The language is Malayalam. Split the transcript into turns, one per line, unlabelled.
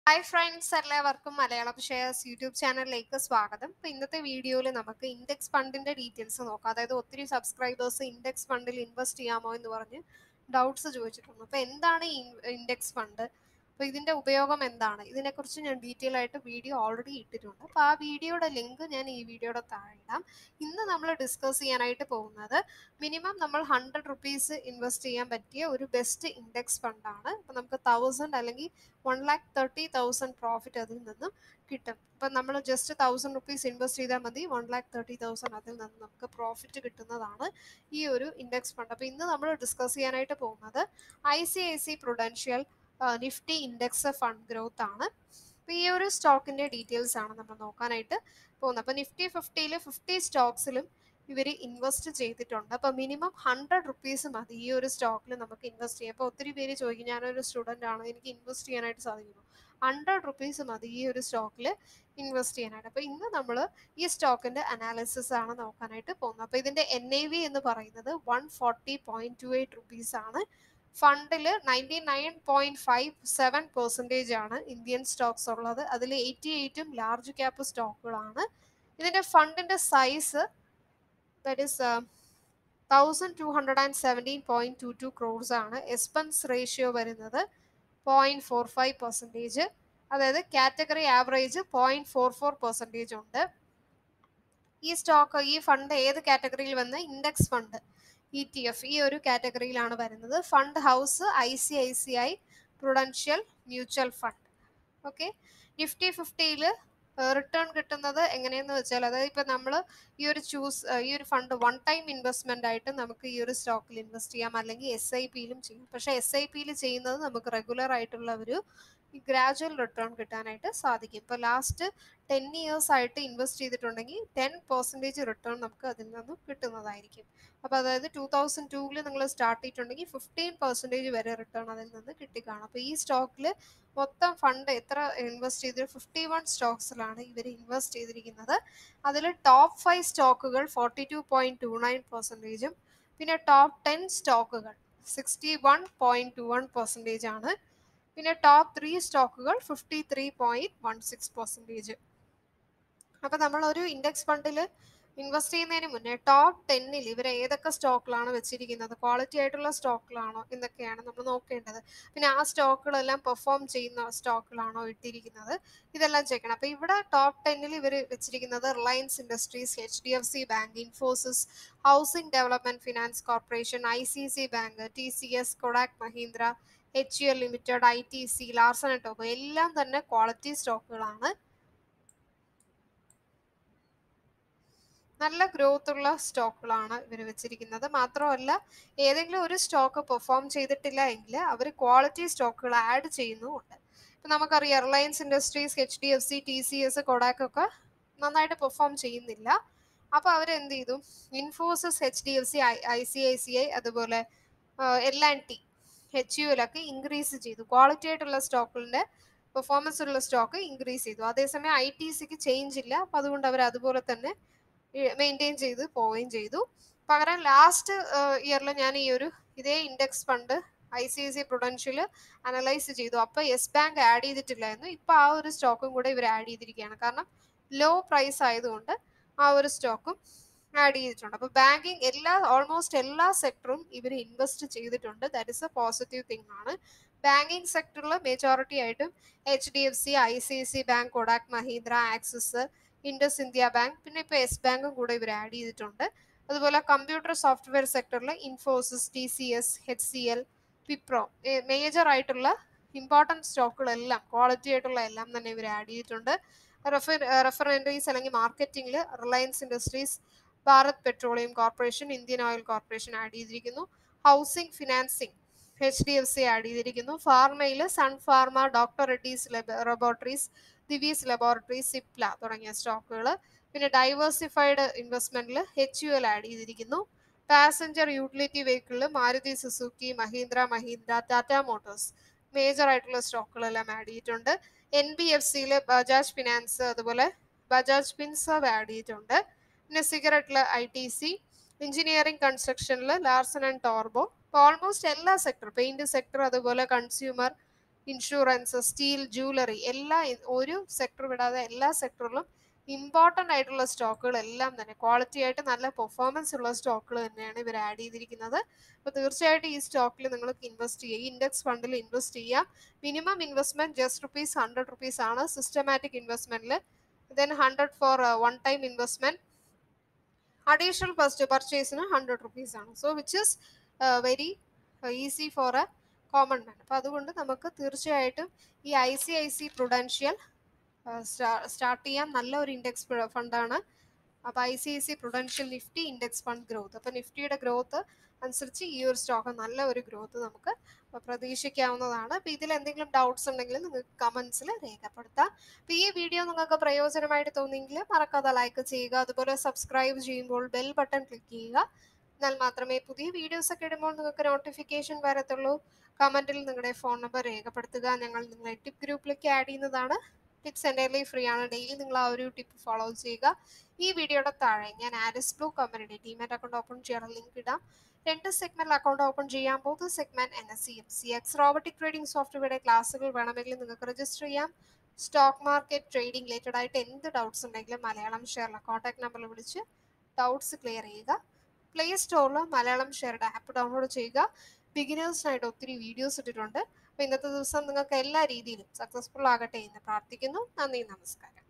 ഹായ് ഫ്രണ്ട്സ് എല്ലാവർക്കും മലയാളം ഷെയർസ് യൂട്യൂബ് ചാനലിലേക്ക് സ്വാഗതം ഇപ്പൊ ഇന്നത്തെ വീഡിയോയിൽ നമുക്ക് ഇൻഡെക്സ് ഫണ്ടിന്റെ ഡീറ്റെയിൽസ് നോക്കാം അതായത് ഒത്തിരി സബ്സ്ക്രൈബേഴ്സ് ഇൻഡെക്സ് ഫണ്ടിൽ ഇൻവെസ്റ്റ് ചെയ്യാമോ എന്ന് പറഞ്ഞ് ഡൗട്ട്സ് ചോദിച്ചിട്ടുണ്ട് അപ്പൊ എന്താണ് ഈ ഇൻഡെക്സ് ഫണ്ട് അപ്പൊ ഇതിന്റെ ഉപയോഗം എന്താണ് ഇതിനെക്കുറിച്ച് ഞാൻ ഡീറ്റെയിൽ ആയിട്ട് വീഡിയോ ഓൾറെഡി ഇട്ടിട്ടുണ്ട് അപ്പൊ ആ വീഡിയോയുടെ ലിങ്ക് ഞാൻ ഈ വീഡിയോയുടെ താഴെ ഇടാം ഇന്ന് നമ്മൾ ഡിസ്കസ് ചെയ്യാനായിട്ട് പോകുന്നത് മിനിമം നമ്മൾ ഹൺഡ്രഡ് റുപ്പീസ് ഇൻവെസ്റ്റ് ചെയ്യാൻ പറ്റിയ ഒരു ബെസ്റ്റ് ഇൻഡെക്സ് ഫണ്ടാണ് അപ്പൊ നമുക്ക് തൗസൻഡ് അല്ലെങ്കിൽ one lakh thirty thousand profit അതിൽ നിന്നും കിട്ടും ഇപ്പം നമ്മൾ ജസ്റ്റ് തൗസൻഡ് റുപ്പീസ് ഇൻവെസ്റ്റ് ചെയ്താൽ മതി വൺ ലാക്ക് തേർട്ടി തൗസൻഡ് അതിൽ നിന്ന് നമുക്ക് പ്രോഫിറ്റ് കിട്ടുന്നതാണ് ഈ ഒരു ഇൻഡെക്സ് ഫണ്ട് അപ്പോൾ ഇന്ന് നമ്മൾ ഡിസ്കസ് ചെയ്യാനായിട്ട് പോകുന്നത് I C I C Prudential Nifty index fund growth ആണ് അപ്പോൾ ഈ ഒരു സ്റ്റോക്കിന്റെ ഡീറ്റെയിൽസ് ആണ് നമ്മൾ നോക്കാനായിട്ട് പോകുന്നത് അപ്പോൾ നിഫ്റ്റി ഫിഫ്റ്റിയിൽ ഫിഫ്റ്റി സ്റ്റോക്സിലും ഇവർ ഇൻവെസ്റ്റ് ചെയ്തിട്ടുണ്ട് അപ്പോൾ മിനിമം ഹൺഡ്രഡ് റുപ്പീസ് മതി ഈ ഒരു സ്റ്റോക്കിൽ നമുക്ക് ഇൻവെസ്റ്റ് ചെയ്യാം അപ്പോൾ ഒത്തിരി പേര് ചോദിക്കും ഞാനൊരു സ്റ്റുഡൻ്റ് ആണ് എനിക്ക് ഇൻവെസ്റ്റ് ചെയ്യാനായിട്ട് സാധിക്കുമോ ഹൺഡ്രഡ് റുപ്പീസ് മതി ഈ ഒരു സ്റ്റോക്കിൽ ഇൻവെസ്റ്റ് ചെയ്യാനായിട്ട് അപ്പോൾ ഇന്ന് നമ്മൾ ഈ സ്റ്റോക്കിന്റെ അനാലിസിസ് ആണ് നോക്കാനായിട്ട് പോകുന്നത് അപ്പോൾ ഇതിന്റെ എൻ ഐ വി എന്ന് പറയുന്നത് one forty point two eight rupees ആണ് ഫണ്ടിൽ ninety nine point five seven percentage ആണ് ഇന്ത്യൻ സ്റ്റോക്സ് ഉള്ളത് അതിൽ എയ്റ്റി എയ്റ്റും ലാർജ് ക്യാപ്പ് സ്റ്റോക്കുകളാണ് ഇതിന്റെ ഫണ്ടിന്റെ size that is thousand two hundred and seventeen point two two crores ആണ് എക്സ്പെൻസ് റേഷ്യോ വരുന്നത് പോയിന്റ് ഫോർ ഫൈവ് പെർസെൻറ്റേജ് അതായത് category average point four four percentage ഉണ്ട് ഈ സ്റ്റോക്ക് ഈ ഫണ്ട് ഏത് കാറ്റഗറിയിൽ വന്ന index fund E T F ഈ ഒരു കാറ്റഗറിയിലാണ് വരുന്നത് fund house I C I C I Prudential mutual fund okay Nifty ഫിഫ്റ്റിയിൽ റിട്ടേൺ കിട്ടുന്നത് എങ്ങനെയെന്ന് വെച്ചാൽ അതായത് ഇപ്പം നമ്മൾ ഈ ഒരു ചൂസ് ഈ ഒരു ഫണ്ട് വൺ ടൈം ഇൻവെസ്റ്റ്മെന്റ് ആയിട്ട് നമുക്ക് ഈ ഒരു സ്റ്റോക്കിൽ ഇൻവെസ്റ്റ് ചെയ്യാം അല്ലെങ്കിൽ എസ് ഐ പിയിലും ചെയ്യും പക്ഷേ എസ് ഐ പിയിൽ ചെയ്യുന്നത് നമുക്ക് റെഗുലർ ആയിട്ടുള്ള ഒരു ഗ്രാജുവൽ റിട്ടേൺ കിട്ടാനായിട്ട് സാധിക്കും ഇപ്പോൾ ലാസ്റ്റ് ടെൻ ഇയേഴ്സ് ആയിട്ട് ഇൻവെസ്റ്റ് ചെയ്തിട്ടുണ്ടെങ്കിൽ ടെൻ പെർസെൻറ്റേജ് റിട്ടേൺ നമുക്ക് അതിൽ നിന്നും കിട്ടുന്നതായിരിക്കും അപ്പോൾ അതായത് ടൂ തൗസൻഡ് ടൂവിൽ നിങ്ങൾ സ്റ്റാർട്ട് ചെയ്തിട്ടുണ്ടെങ്കിൽ ഫിഫ്റ്റീൻ പെർസെൻറ്റേജ് വരെ റിട്ടേൺ അതിൽ നിന്ന് കിട്ടിക്കാണും അപ്പോൾ ഈ സ്റ്റോക്കിൽ മൊത്തം ഫണ്ട് എത്ര ഇൻവെസ്റ്റ് ചെയ്ത് ഫിഫ്റ്റി വൺ സ്റ്റോക്സിലാണ് ഇവർ ഇൻവെസ്റ്റ് ചെയ്തിരിക്കുന്നത് അതിൽ ടോപ്പ് ഫൈവ് സ്റ്റോക്കുകൾ forty two point two nine പെർസെൻറ്റേജും പിന്നെ ടോപ്പ് ടെൻ സ്റ്റോക്കുകൾ sixty one point two one percentage ആണ് പിന്നെ ടോപ്പ് ത്രീ സ്റ്റോക്കുകൾ fifty three point one six percentage അപ്പോൾ നമ്മൾ ഒരു ഇൻഡെക്സ് ഫണ്ടിൽ ഇൻവെസ്റ്റ് ചെയ്യുന്നതിന് മുന്നേ ടോപ്പ് ടെന്നിൽ ഇവർ ഏതൊക്കെ സ്റ്റോക്കിലാണ് വെച്ചിരിക്കുന്നത് ക്വാളിറ്റി ആയിട്ടുള്ള സ്റ്റോക്കിലാണോ എന്നൊക്കെയാണ് നമ്മൾ നോക്കേണ്ടത് പിന്നെ ആ സ്റ്റോക്കുകളെല്ലാം പെർഫോം ചെയ്യുന്ന സ്റ്റോക്കിലാണോ ഇട്ടിരിക്കുന്നത് ഇതെല്ലാം ചെക്കണം അപ്പോൾ ഇവിടെ ടോപ്പ് ടെന്നിൽ ഇവർ വെച്ചിരിക്കുന്നത് Reliance Industries H D F C bank Infosys housing development finance corporation I C C bank T C S Kotak Mahindra H U L limited I T C Larsen and Toubro എല്ലാം തന്നെ ക്വാളിറ്റി സ്റ്റോക്കുകളാണ് നല്ല ഗ്രോത്ത് ഉള്ള സ്റ്റോക്കുകളാണ് ഇവർ വെച്ചിരിക്കുന്നത് മാത്രമല്ല ഏതെങ്കിലും ഒരു സ്റ്റോക്ക് പെർഫോം ചെയ്തിട്ടില്ല എങ്കിൽ അവർ ക്വാളിറ്റി സ്റ്റോക്കുകൾ ആഡ് ചെയ്യുന്നുമുണ്ട് ഇപ്പം നമുക്കറിയാം Reliance Industries H D F C T C S Kotak ഒക്കെ നന്നായിട്ട് പെർഫോം ചെയ്യുന്നില്ല അപ്പോൾ അവർ എന്ത് ചെയ്തു Infosys H D F C I C I C I അതുപോലെ L and T H U എല്ലൊക്കെ ഇൻക്രീസ് ചെയ്തു ക്വാളിറ്റി ആയിട്ടുള്ള സ്റ്റോക്കുകളുടെ പെർഫോമൻസ് ഉള്ള സ്റ്റോക്ക് ഇൻക്രീസ് ചെയ്തു അതേസമയം ഐ ടി സിക്ക് ചേഞ്ച് ഇല്ല അപ്പം അതുകൊണ്ട് അവർ അതുപോലെ തന്നെ മെയിൻറ്റെയിൻ ചെയ്ത് പോവുകയും ചെയ്തു പകരം ലാസ്റ്റ് ഇയറിൽ ഞാൻ ഈ ഒരു ഇതേ index fund I C I C Prudential analyse ചെയ്തു അപ്പോൾ യെസ് ബാങ്ക് ആഡ് ചെയ്തിട്ടില്ലായിരുന്നു ഇപ്പോൾ ആ ഒരു സ്റ്റോക്കും കൂടെ ഇവർ ആഡ് ചെയ്തിരിക്കുകയാണ് കാരണം ലോ പ്രൈസ് ആയതുകൊണ്ട് ആ ഒരു സ്റ്റോക്കും ആഡ് ചെയ്തിട്ടുണ്ട് അപ്പോൾ ബാങ്കിങ് എല്ലാ ഓൾമോസ്റ്റ് എല്ലാ സെക്ടറും ഇവർ ഇൻവെസ്റ്റ് ചെയ്തിട്ടുണ്ട് that is a positive thing ആണ് ബാങ്കിങ് സെക്ടറിൽ മെജോറിറ്റി ആയിട്ടും H D F C I C I C bank Kotak Mahindra Axis Indus India bank പിന്നെ ഇപ്പോൾ യെസ് ബാങ്കും കൂടെ ഇവർ ആഡ് ചെയ്തിട്ടുണ്ട് അതുപോലെ കമ്പ്യൂട്ടർ സോഫ്റ്റ്വെയർ സെക്ടറിൽ Infosys T C S H C L Wipro major ആയിട്ടുള്ള ഇമ്പോർട്ടൻറ്റ് സ്റ്റോക്കുകളെല്ലാം ക്വാളിറ്റി ആയിട്ടുള്ള എല്ലാം തന്നെ ഇവർ ആഡ് ചെയ്തിട്ടുണ്ട് റെഫർ റെഫറൻഡറീസ് അല്ലെങ്കിൽ മാർക്കറ്റിംഗിൽ Reliance Industries Bharat Petroleum Corporation Indian Oil Corporation add ചെയ്തിരിക്കുന്നു housing financing H D F C add ചെയ്തിരിക്കുന്നു ഫാർമയിൽ Sun Pharma doctor Reddy's laboratories Divi's laboratories Cipla തുടങ്ങിയ സ്റ്റോക്കുകൾ പിന്നെ ഡൈവേഴ്സിഫൈഡ് ഇൻവെസ്റ്റ്മെന്റിൽ എച്ച് യു എൽ ആഡ് ചെയ്തിരിക്കുന്നു പാസഞ്ചർ യൂട്ടിലിറ്റി വെഹിക്കിളിൽ Maruti Suzuki Mahindra Mahindra Tata Motors major ആയിട്ടുള്ള സ്റ്റോക്കുകളെല്ലാം ആഡ് ചെയ്തിട്ടുണ്ട് എൻ ബി എഫ് സിയിൽ ബജാജ് ഫിനാൻസ് അതുപോലെ ബജാജ് ഫിൻസർവ് ആഡ് ചെയ്തിട്ടുണ്ട് പിന്നെ സിഗരറ്റിൽ ഐ ടി സി എഞ്ചിനീയറിംഗ് കൺസ്ട്രക്ഷനിൽ ലാർസൺ ആൻഡ് ടോർബോ ഇപ്പോൾ ഓൾമോസ്റ്റ് എല്ലാ സെക്ടർ പെയിന്റ് സെക്ടർ അതുപോലെ കൺസ്യൂമർ ഇൻഷുറൻസ് സ്റ്റീൽ ജൂവലറി എല്ലാ ഇ- ഒരു സെക്ടർ വിടാതെ എല്ലാ സെക്ടറിലും ഇമ്പോർട്ടൻ്റ് ആയിട്ടുള്ള സ്റ്റോക്കുകൾ എല്ലാം തന്നെ ക്വാളിറ്റി ആയിട്ട് നല്ല പെർഫോമൻസ് ഉള്ള സ്റ്റോക്കുകൾ തന്നെയാണ് ഇവർ ആഡ് ചെയ്തിരിക്കുന്നത് അപ്പോൾ തീർച്ചയായിട്ടും ഈ സ്റ്റോക്കിൽ നിങ്ങൾക്ക് ഇൻവെസ്റ്റ് ചെയ്യുക ഈ ഇൻഡെക്സ് ഫണ്ടിൽ ഇൻവെസ്റ്റ് ചെയ്യാം minimum investment just rupees hundred rupees ആണ് സിസ്റ്റമാറ്റിക് ഇൻവെസ്റ്റ്മെന്റിൽ then hundred for one time investment additional first പർച്ചേസിന് ഹൺഡ്രഡ് റുപ്പീസ് ആണ് so which is very easy for a common man അപ്പോൾ അതുകൊണ്ട് നമുക്ക് തീർച്ചയായിട്ടും ഈ I C I C Prudential start ചെയ്യാൻ നല്ല ഒരു ഇൻഡെക്സ് ഫണ്ടാണ് അപ്പോൾ I C I C Prudential Nifty index fund growth അപ്പോൾ നിഫ്റ്റിയുടെ ഗ്രോത്ത് അനുസരിച്ച് ഈ ഒരു സ്റ്റോക്ക് നല്ല ഒരു ഗ്രോത്ത് നമുക്ക് പ്രതീക്ഷിക്കാവുന്നതാണ് അപ്പോൾ ഇതിൽ എന്തെങ്കിലും ഡൗട്ട്സ് ഉണ്ടെങ്കിൽ നിങ്ങൾക്ക് കമൻസിൽ രേഖപ്പെടുത്താം അപ്പോൾ ഈ വീഡിയോ നിങ്ങൾക്ക് പ്രയോജനമായിട്ട് തോന്നിയെങ്കിൽ മറക്കാതെ ലൈക്ക് ചെയ്യുക അതുപോലെ സബ്സ്ക്രൈബ് ചെയ്യുമ്പോൾ ബെൽ ബട്ടൺ ക്ലിക്ക് ചെയ്യുക എന്നാൽ മാത്രമേ പുതിയ വീഡിയോസ് ഒക്കെ ഇടുമ്പോൾ നിങ്ങൾക്ക് നോട്ടിഫിക്കേഷൻ വരത്തുള്ളൂ കമൻറ്റിൽ നിങ്ങളുടെ ഫോൺ നമ്പർ രേഖപ്പെടുത്തുക ഞങ്ങൾ നിങ്ങളെ ടിപ്പ് ഗ്രൂപ്പിലേക്ക് ആഡ് ചെയ്യുന്നതാണ് ടിപ്സ് എൻ്റെലി ഫ്രീ ആണ് ഡെയിലി നിങ്ങൾ ആ ഒരു ടിപ്പ് ഫോളോ ചെയ്യുക ഈ വീഡിയോയുടെ താഴെ ഞാൻ ആരിസ് ബ്ലൂ കമ്പനിയുടെ ടീമേറ്റ് അക്കൗണ്ട് ഓപ്പൺ ചെയ്യാനുള്ള ലിങ്ക് ഇടാം രണ്ട് സെഗ്മെന്റ് അക്കൗണ്ട് ഓപ്പൺ ചെയ്യാൻ പോകുന്ന segment N S C M C X robotic trading സോഫ്റ്റ്വെയറുടെ ക്ലാസ്സുകൾ വേണമെങ്കിൽ നിങ്ങൾക്ക് രജിസ്റ്റർ ചെയ്യാം സ്റ്റോക്ക് മാർക്കറ്റ് ട്രേഡിംഗ് റിലേറ്റഡ് ആയിട്ട് എന്ത് ഡൗട്ട്സ് ഉണ്ടെങ്കിലും മലയാളം ഷെയറിലെ കോൺടാക്ട് നമ്പറിൽ വിളിച്ച് ഡൗട്ട്സ് ക്ലിയർ ചെയ്യുക പ്ലേ സ്റ്റോറിൽ മലയാളം ഷെയറുടെ ആപ്പ് ഡൗൺലോഡ് ചെയ്യുക ബിഗിനേഴ്സിനായിട്ട് ഒത്തിരി വീഡിയോസ് ഇട്ടിട്ടുണ്ട് അപ്പോൾ ഇന്നത്തെ ദിവസം നിങ്ങൾക്ക് എല്ലാ രീതിയിലും സക്സസ്ഫുൾ ആകട്ടെ എന്ന് പ്രാർത്ഥിക്കുന്നു നന്ദി നമസ്കാരം